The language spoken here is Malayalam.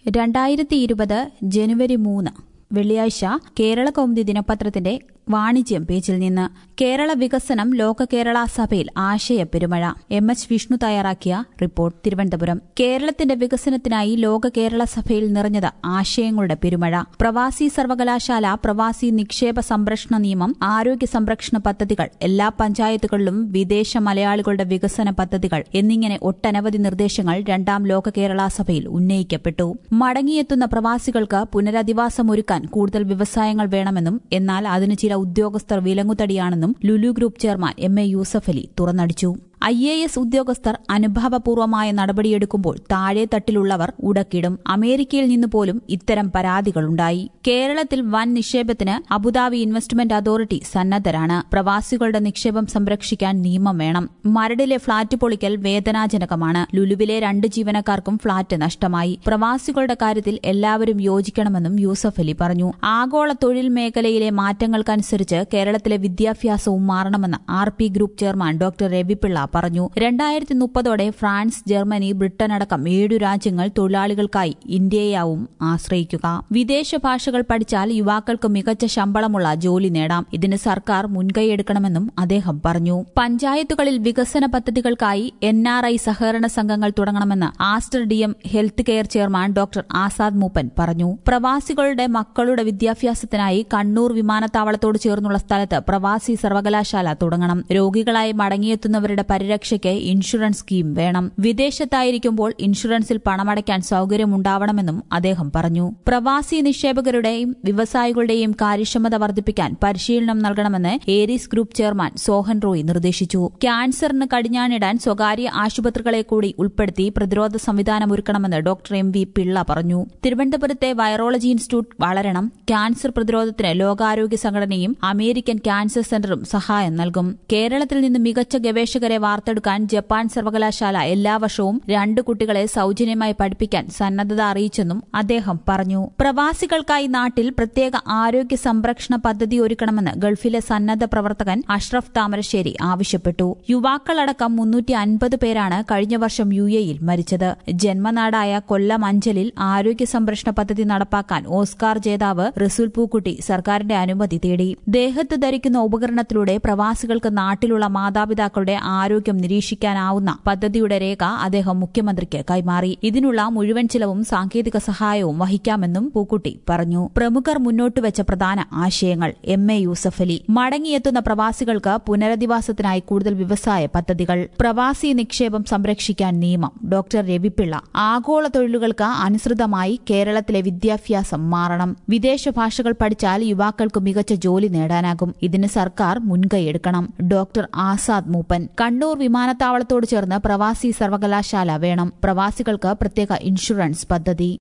രണ്ടായിരത്തി ഇരുപത് ജനുവരി മൂന്ന് വെള്ളിയാഴ്ച കേരള കൗമുദി ദിനപത്രത്തിന്റെ വാണിജ്യം പേജിൽ നിന്ന് കേരള വികസനം ലോക കേരള സഭയിൽ ആശയ പെരുമഴ എം എച്ച് വിഷ്ണു തയ്യാറാക്കിയ റിപ്പോർട്ട് തിരുവനന്തപുരം കേരളത്തിന്റെ വികസനത്തിനായി ലോക കേരള സഭയിൽ നിറഞ്ഞത് ആശയങ്ങളുടെ പെരുമഴ പ്രവാസി സർവകലാശാല പ്രവാസി നിക്ഷേപ സംരക്ഷണ നിയമം ആരോഗ്യ സംരക്ഷണ പദ്ധതികൾ എല്ലാ പഞ്ചായത്തുകളിലും വിദേശ മലയാളികളുടെ വികസന പദ്ധതികൾ എന്നിങ്ങനെ ഒട്ടനവധി നിർദ്ദേശങ്ങൾ രണ്ടാം ലോക കേരള സഭയിൽ ഉന്നയിക്കപ്പെട്ടു മടങ്ങിയെത്തുന്ന പ്രവാസികൾക്ക് പുനരധിവാസമൊരുക്കാൻ കൂടുതൽ വ്യവസായങ്ങൾ വേണമെന്നും എന്നാൽ അതിന് ചില ഉദ്യോഗസ്ഥർ വിലങ്ങുതടിയാണെന്നും Lulu group chairman M A Yusuf Ali തുറന്നടിച്ചു ഐ എ എസ് ഉദ്യോഗസ്ഥർ അനുഭാവപൂർവമായ നടപടിയെടുക്കുമ്പോൾ താഴെ തട്ടിലുള്ളവർ ഉടക്കിടും അമേരിക്കയിൽ നിന്ന് പോലും ഇത്തരം പരാതികളുണ്ടായി കേരളത്തിൽ വൻ നിക്ഷേപത്തിന് അബുദാബി ഇൻവെസ്റ്റ്മെന്റ് അതോറിറ്റി സന്നദ്ധരാണ് പ്രവാസികളുടെ നിക്ഷേപം സംരക്ഷിക്കാൻ നിയമം വേണം മരടിലെ ഫ്ളാറ്റ് പൊളിക്കൽ വേദനാജനകമാണ് ലുലുവിലെ രണ്ട് ജീവനക്കാർക്കും ഫ്ളാറ്റ് നഷ്ടമായി പ്രവാസികളുടെ കാര്യത്തിൽ എല്ലാവരും യോജിക്കണമെന്നും യൂസഫ് അലി പറഞ്ഞു ആഗോള തൊഴിൽ മേഖലയിലെ മാറ്റങ്ങൾക്കനുസരിച്ച് കേരളത്തിലെ വിദ്യാഭ്യാസവും മാറണമെന്ന് R P group chairman doctor Ravi Pillai പറഞ്ഞു രണ്ടായിരത്തി മുപ്പതോടെ ഫ്രാൻസ് ജർമ്മനി ബ്രിട്ടൻ അടക്കം ഏഴു രാജ്യങ്ങൾ തൊഴിലാളികൾക്കായി ഇന്ത്യയാവും ആശ്രയിക്കുക വിദേശ ഭാഷകൾ പഠിച്ചാൽ യുവാക്കൾക്ക് മികച്ച ശമ്പളമുള്ള ജോലി നേടാം ഇതിന് സർക്കാർ മുൻകൈയെടുക്കണമെന്നും അദ്ദേഹം പറഞ്ഞു പഞ്ചായത്തുകളിൽ വികസന പദ്ധതികൾക്കായി എൻ ആർ ഐ സഹകരണ സംഘങ്ങൾ തുടങ്ങണമെന്ന് Aster D M health care chairman doctor Azad Moopen പറഞ്ഞു പ്രവാസികളുടെ മക്കളുടെ വിദ്യാഭ്യാസത്തിനായി കണ്ണൂർ വിമാനത്താവളത്തോട് ചേർന്നുള്ള സ്ഥലത്ത് പ്രവാസി സർവകലാശാല തുടങ്ങണം രോഗികളായി മടങ്ങിയെത്തുന്നവരുടെ പരിരക്ഷയ്ക്ക് ഇൻഷുറൻസ് സ്കീം വേണം വിദേശത്തായിരിക്കുമ്പോൾ ഇൻഷുറൻസിൽ പണമടയ്ക്കാൻ സൌകര്യമുണ്ടാവണമെന്നും അദ്ദേഹം പറഞ്ഞു പ്രവാസി നിക്ഷേപകരുടെയും വ്യവസായികളുടെയും കാര്യക്ഷമത വർദ്ധിപ്പിക്കാൻ പരിശീലനം നൽകണമെന്ന് Aries group chairman Sohan Roy നിർദ്ദേശിച്ചു ക്യാൻസറിന് കടിഞ്ഞാണിടാൻ സ്വകാര്യ ആശുപത്രികളെ കൂടി ഉൾപ്പെടുത്തി പ്രതിരോധ സംവിധാനം ഒരുക്കണമെന്ന് ഡോക്ടർ എം വി പിള്ള പറഞ്ഞു തിരുവനന്തപുരത്തെ വൈറോളജി ഇൻസ്റ്റിറ്റ്യൂട്ട് വളരണം ക്യാൻസർ പ്രതിരോധത്തിന് ലോകാരോഗ്യ സംഘടനയും അമേരിക്കൻ ക്യാൻസർ സെന്ററും സഹായം നൽകും കേരളത്തിൽ നിന്ന് മികച്ച ഗവേഷകരെ വാർത്തെടുക്കാൻ ജപ്പാൻ സർവകലാശാല എല്ലാ വർഷവും രണ്ട് കുട്ടികളെ സൌജന്യമായി പഠിപ്പിക്കാൻ സന്നദ്ധത അറിയിച്ചെന്നും അദ്ദേഹം പറഞ്ഞു പ്രവാസികൾക്കായി നാട്ടിൽ പ്രത്യേക ആരോഗ്യ സംരക്ഷണ പദ്ധതി ഒരുക്കണമെന്ന് ഗൾഫിലെ സന്നദ്ധ പ്രവർത്തകൻ അഷ്റഫ് താമരശ്ശേരി ആവശ്യപ്പെട്ടു യുവാക്കളടക്കം മുന്നൂറ്റി അൻപത് പേരാണ് കഴിഞ്ഞ വർഷം യു എയിൽ മരിച്ചത് ജന്മനാടായ കൊല്ലം അഞ്ചലിൽ ആരോഗ്യ സംരക്ഷണ പദ്ധതി നടപ്പാക്കാൻ ഓസ്കാർ ജേതാവ് റിസുൽ പൂക്കുട്ടി സർക്കാരിന്റെ അനുമതി തേടി ദേഹത്ത് ധരിക്കുന്ന ഉപകരണത്തിലൂടെ പ്രവാസികൾക്ക് നാട്ടിലുള്ള മാതാപിതാക്കളുടെ ആരോഗ്യം നിരീക്ഷിക്കാനാവുന്ന പദ്ധതിയുടെ രേഖ അദ്ദേഹം മുഖ്യമന്ത്രിക്ക് കൈമാറി ഇതിനുള്ള മുഴുവൻ ചിലവും സാങ്കേതിക സഹായവും വഹിക്കാമെന്നും പൂക്കുട്ടി പറഞ്ഞു പ്രമുഖർ മുന്നോട്ടുവച്ച പ്രധാന ആശയങ്ങൾ എം എ യൂസഫ് അലി മടങ്ങിയെത്തുന്ന പ്രവാസികൾക്ക് പുനരധിവാസത്തിനായി കൂടുതൽ വ്യവസായ പദ്ധതികൾ പ്രവാസി നിക്ഷേപം സംരക്ഷിക്കാൻ നിയമം ഡോക്ടർ രവിപിള്ള ആഗോള തൊഴിലുകൾക്ക് അനുസൃതമായി കേരളത്തിലെ വിദ്യാഭ്യാസം മാറണം വിദേശ ഭാഷകൾ പഠിച്ചാൽ യുവാക്കൾക്ക് മികച്ച ജോലി നേടാനാകും ഇതിന് സർക്കാർ മുൻകൈയെടുക്കണം ഡോക്ടർ ആസാദ് മൂപ്പൻ കണ്ണൂർ വിമാനത്താവളത്തോട് ചേർന്ന് പ്രവാസി സർവകലാശാല വേണം പ്രവാസികൾക്ക് പ്രത്യേക ഇൻഷുറൻസ് പദ്ധതി